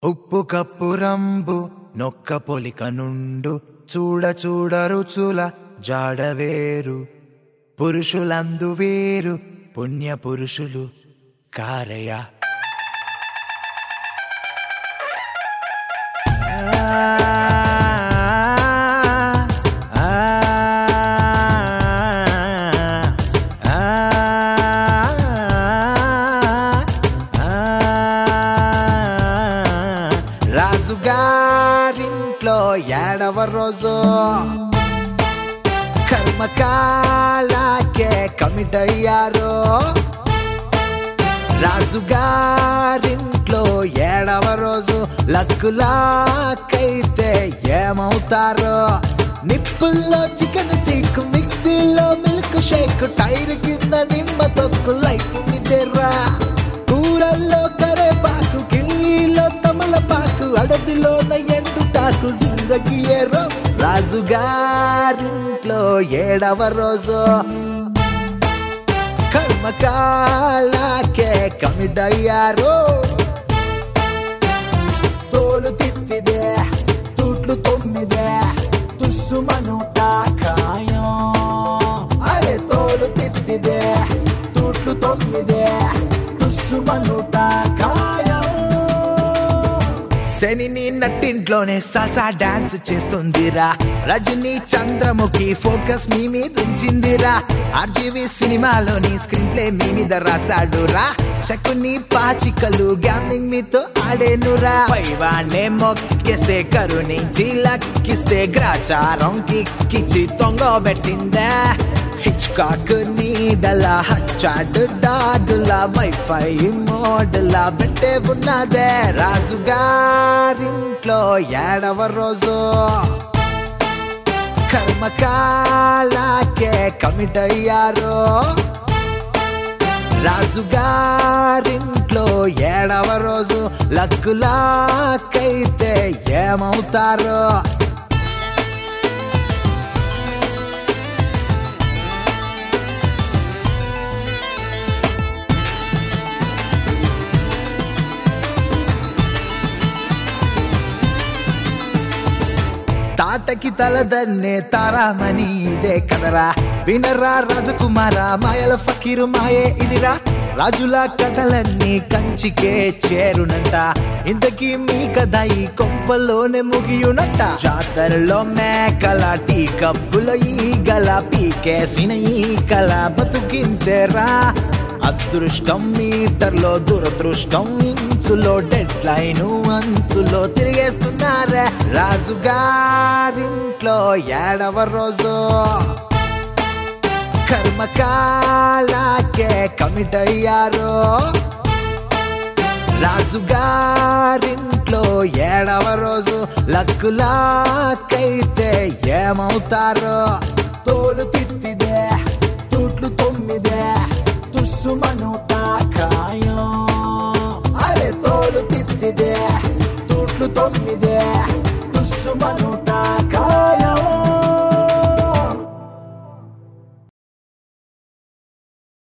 ఉప్పు కప్పు రంబు నొక్క పొలిక నుండు చూడ చూడ రుచుల జాడవేరు పురుషులందు వేరు పుణ్య పురుషులు కారయ రాజుగారింట్లో ఏడవ రోజు కర్మకాలాకే కమిట్ అయ్యారు రాజుగారింట్లో ఏడవ రోజు లక్కులాకైతే ఏమవుతారో నిప్పుల్లో చికెన్ సీక్ మిక్సీలో మిల్క్ షేక్ టైర్ కింద నిమ్మ తొక్కు లైఫ్ నిజరా కూరల్లో కరేపాకు కిల్లీలో తమలపాకు అడవిలోన ఎండుటాకు జిందగీ ఏరో రాజుగారింట్లో ఏడవ రోజు కర్మకాలాకే కమిడయ్యారు తోలు తిప్పిదే తూట్లు తొమ్మిదే తుస్సుమను కాయం అరే తోలు తిప్పిదే తూట్లు తొమ్మిదే తుస్సుమను కాయం శనిని నట్టింట్లోనే ససా డాన్స్ చేస్తుందిరా రజనీ చంద్రముఖి ఫోకస్ మీ మీద ఉంచిందిరా ఆర్జీవి సినిమాలోని స్క్రీన్ ప్లే మీ మీద రాసాడురా శకుని పాచికలు గ్యామ్లింగ్ మీతో ఆడేనురా పైవాణ్ణే మొక్కేస్తే కరుణించి లక్కిస్తే గ్రాచారం కిక్కిచ్చి తొంగబెట్టిందా హిచ్కాక్ నీడల హచ్చాడు డాగుల వైఫై మోడల పెట్టే ఉన్నదే రాజుగారింట్లో ఏడవ రోజు కర్మకాలాకే కమిట్ అయ్యారు రాజుగారింట్లో ఏడవ రోజు లక్కులాకైతే ఏమవుతారో తాటకి తలదన్నే తారామణి ఇదే కదరా వినరా రాజకుమార మాయల ఫకీరు మాయే ఇదిరా రాజుల కథలన్నీ కంచికే చేరునంట ఇంతకీ మీ కథ ఈ కొంపలోనే ముగియునంట జాతరలో మేకల టీ కప్పులో ఈ గల పీకేసిన ఈ కల బతుకింతేరా అదృష్టం మీటర్లో దురదృష్టం ఇంచులో డెడ్ లైన్ అంచులో తిరిగేస్తున్నారే రాజుగారింట్లో ఏడవ రోజు కర్మకాలాకే కమిట్ అయ్యారు రాజుగారింట్లో ఏడవ రోజు లక్కులాకైతే ఏమవుతారో తోలు